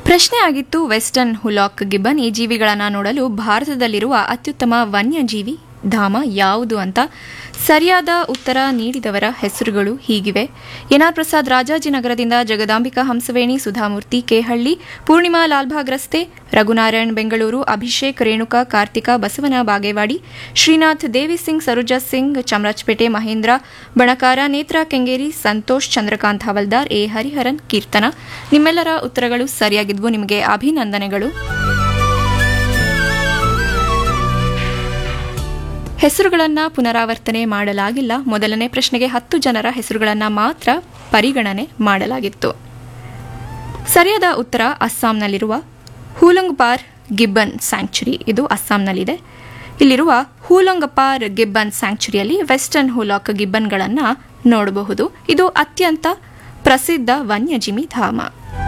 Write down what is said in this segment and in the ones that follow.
ಪ್ರಶ್ನೆ ಆಗಿತ್ತು western ಹುಲಾಕ್ Gibbon ಈ ಜೀವಿಗಳನ್ನು ನೋಡಲು ಭಾರತದಲ್ಲಿರುವ ಅತ್ಯುತ್ತಮ ವನ್ಯಜೀವಿ ಧಾಮ ಯಾವುದು ಅಂತ ಸರಿಯಾದ ಉತ್ತರ ನೀಡಿದವರ ಹೆಸರುಗಳು ಹೀಗಿವೆ ಎನ್ಆರ್ ಪ್ರಸಾದ್ ರಾಜಾಜಿನಗರದಿಂದ ಜಗದಾಂಬಿಕಾ ಹಂಸವೇಣಿ ಸುಧಾಮೂರ್ತಿ ಕೇಹಳ್ಳಿ ಪೂರ್ಣಿಮಾ ಲಾಲ್ಬಾಗ್ ರಸ್ತೆ ರಘುನಾರಾಯಣ್ ಬೆಂಗಳೂರು ಅಭಿಷೇಕ್ ರೇಣುಕಾ ಕಾರ್ತಿಕ ಬಸವನ ಬಾಗೇವಾಡಿ ಶ್ರೀನಾಥ್ ದೇವಿ ಸಿಂಗ್ ಸರೋಜಾ ಸಿಂಗ್ ಚಾಮರಾಜಪೇಟೆ ಮಹೇಂದ್ರ ಬಣಕಾರ ನೇತ್ರಾ ಕೆಂಗೇರಿ ಸಂತೋಷ್ ಚಂದ್ರಕಾಂತ್ ಹವಲ್ದಾರ್ ಎ ಹರಿಹರನ್ ಕೀರ್ತನ ನಿಮ್ಮೆಲ್ಲರ ಉತ್ತರಗಳು ಸರಿಯಾಗಿದ್ವು ನಿಮಗೆ ಅಭಿನಂದನೆಗಳು ಹೆಸರುಗಳನ್ನು ಪುನರಾವರ್ತನೆ ಮಾಡಲಾಗಿಲ್ಲ ಮೊದಲನೇ ಪ್ರಶ್ನೆಗೆ ಹತ್ತು ಜನರ ಹೆಸರುಗಳನ್ನು ಮಾತ್ರ ಪರಿಗಣನೆ ಮಾಡಲಾಗಿತ್ತು ಸರಿಯಾದ ಉತ್ತರ ಅಸ್ಸಾಂನಲ್ಲಿರುವ ಹೂಲಂಗ್ಪಾರ್ ಗಿಬ್ಬನ್ ಸ್ಯಾಂಕ್ಚುರಿ ಇದು ಅಸ್ಸಾಂನಲ್ಲಿದೆ ಇಲ್ಲಿರುವ ಹೂಲಂಗಪಾರ್ ಗಿಬ್ಬನ್ ಸ್ಯಾಂಕ್ಚುರಿಯಲ್ಲಿ ವೆಸ್ಟರ್ನ್ ಹೂಲಾಕ್ ಗಿಬ್ಬನ್ಗಳನ್ನು ನೋಡಬಹುದು ಇದು ಅತ್ಯಂತ ಪ್ರಸಿದ್ಧ ವನ್ಯಜೀವಿ ಧಾಮ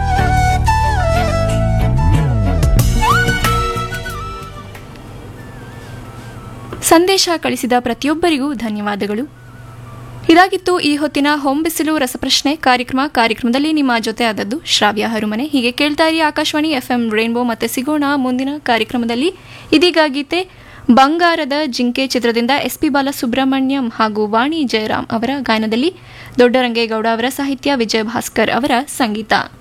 ಸಂದೇಶ ಕಳಿಸಿದ ಪ್ರತಿಯೊಬ್ಬರಿಗೂ ಧನ್ಯವಾದಗಳು ಇದಾಗಿತ್ತು ಈ ಹೊತ್ತಿನ ಹೊಂಬಿಸಿಲು ರಸಪ್ರಶ್ನೆ ಕಾರ್ಯಕ್ರಮ ಕಾರ್ಯಕ್ರಮದಲ್ಲಿ ನಿಮ್ಮ ಜೊತೆ ಆದದ್ದು ಶ್ರಾವ್ಯ ಹರುಮನೆ ಹೀಗೆ ಕೇಳ್ತಾ ಇರಿ ಆಕಾಶವಾಣಿ ಎಫ್ಎಂ ರೇನ್ಬೋ ಮತ್ತೆ ಸಿಗೋಣ ಮುಂದಿನ ಕಾರ್ಯಕ್ರಮದಲ್ಲಿ ಇದೀಗ ಗೀತೆ ಬಂಗಾರದ ಜಿಂಕೆ ಚಿತ್ರದಿಂದ ಎಸ್ ಪಿ ಬಾಲಸುಬ್ರಹ್ಮಣ್ಯಂ ಹಾಗೂ ವಾಣಿ ಜಯರಾಮ್ ಅವರ ಗಾಯನದಲ್ಲಿ ದೊಡ್ಡರಂಗೇಗೌಡ ಅವರ ಸಾಹಿತ್ಯ ವಿಜಯ ಭಾಸ್ಕರ್ ಅವರ ಸಂಗೀತ